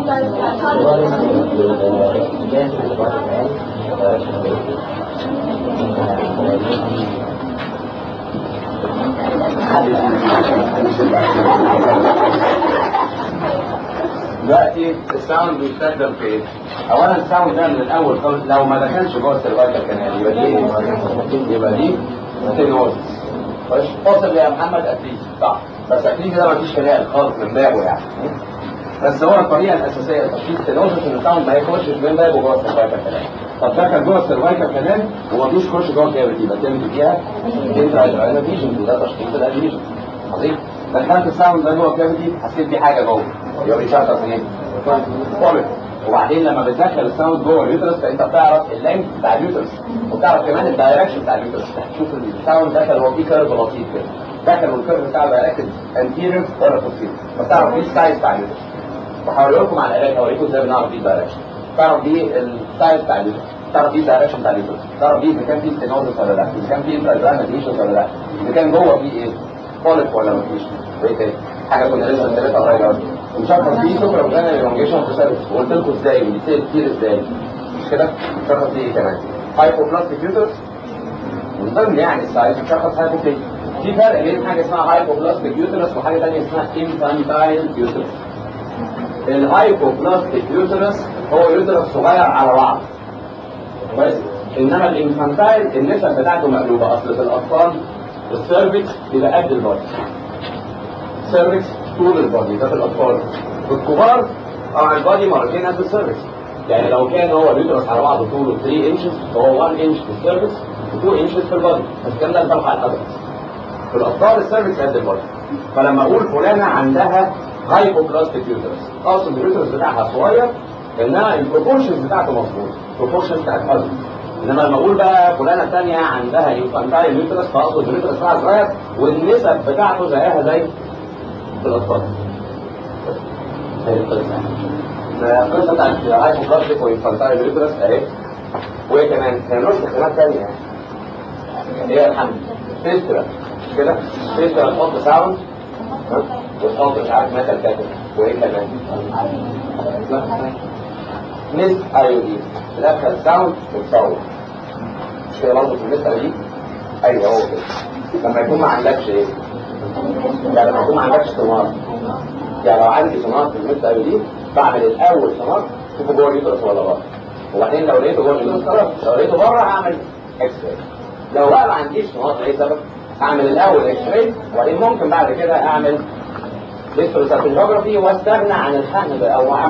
دلوقتي الساوند بيستخدم في ايه؟ اولا الساوند ده من الاول خالص لو ما دخلش جوه السيرفايكال كانال يبقى دي ايه؟ يبقى دي تينوزس مش فاصل يا محمد اتليس صح بس اتليس ده مفيش كلام خالص من بابه يعني بس هو الطريقه الاساسيه لتشخيص تينوزس ان الساوند ما يخشش من بابه جوه السيرفايكال كانال طب دخل جوه السيرفايكال كانال ومفيش خش جوه الكافيتي يبقى تعمل فيها انترا فيجن وده تشخيص الاديشن عظيم دخلت الساوند ده جوه الكافيتي حسيت في حاجه جوه يبقى بيشخص ايه؟ فولت وبعدين لما بتدخل الساوند جوه اليوترس فانت بتعرف اللينك بتاع اليوترس وبتعرف كمان الدايركشن بتاع اليوترس تشوف الساوند دخل هو في كيرف لطيف كده دخل والكيرف بتاعه دايركتد انتيريور ولا بوستيريور فتعرف ايه السايز بتاع اليوترس وهوري لكم على العلاج هوريكم ازاي بنعرف دي الدايركشن تعرف دي السايز بتاع اليوترس تعرف دي الدايركشن بتاع اليوترس تعرف دي اذا كان في ستينوزس ولا لا اذا كان في انتراجرام ولا لا اذا كان جوه في ايه فولت ولا مفيش وايه تاني حاجه كنا لسه ثلاثه قريبه مشخص دي سوبر اوبلانر الونجيشن اوف وقلت لكم ازاي وبيصير كتير ازاي مش كده مشخص دي ايه كمان هايبوبلاستيك يوترس من ضمن يعني السايز مشخص هايبوبلاستيك في فرق بين حاجه اسمها هايبوبلاستيك يوترس وحاجه ثانيه اسمها انفانتايل يوترس الهايبوبلاستيك يوترس هو يوترس صغير على بعض كويس انما الانفانتايل النسب بتاعته مقلوبه اصل في الاطفال السيرفكس بيبقى قد البادي سيرفكس طول البادي ده في الاطفال في الكبار اه البادي مرتين قد السيرفكس يعني لو كان هو اليوترس على بعضه طوله 3 انشز فهو 1 انش في السيرفكس و2 انشز في البادي بس الكلام ده بيطلع على الادلت في الاطفال السيرفكس قد البادي فلما اقول فلانه عندها هايبوبلاستيك يوترس اقصد اليوترس بتاعها صغير لانها البروبورشنز بتاعته مظبوط البروبورشنز بتاعت الادلت انما لما اقول بقى فلانه ثانيه عندها يوفانتايل يوترس فاقصد اليوترس بتاعها صغير والنسب بتاعته زيها زي في الاطفال هي القصه القصه بتاعت هايبوبلاستيك ويوفانتايل يوترس اهي وايه كمان كان له استخدامات ثانيه هي الحمل فيسترا كده فيسترا تحط ساوند ها؟ وتحط مش عارف مثل كاتب وايه كمان مس ايودين تدخل ساوند وتصور مش كده برضه في المس ايودين ايوه هو كده لما يكون ما عندكش ايه يعني لما يكون ما عندكش سونار يعني لو عندي سونار في المس ايودين بعمل الاول سونار شوفه جوه اليوترس ولا بره وبعدين لو لقيته جوه اليوترس خلاص لو لقيته بره هعمل اكس راي لو بقى ما عنديش سونار لاي سبب هعمل الاول اكس راي وبعدين ممكن بعد كده اعمل هيستوريساتوجرافي واستغنى عن الحقن ده او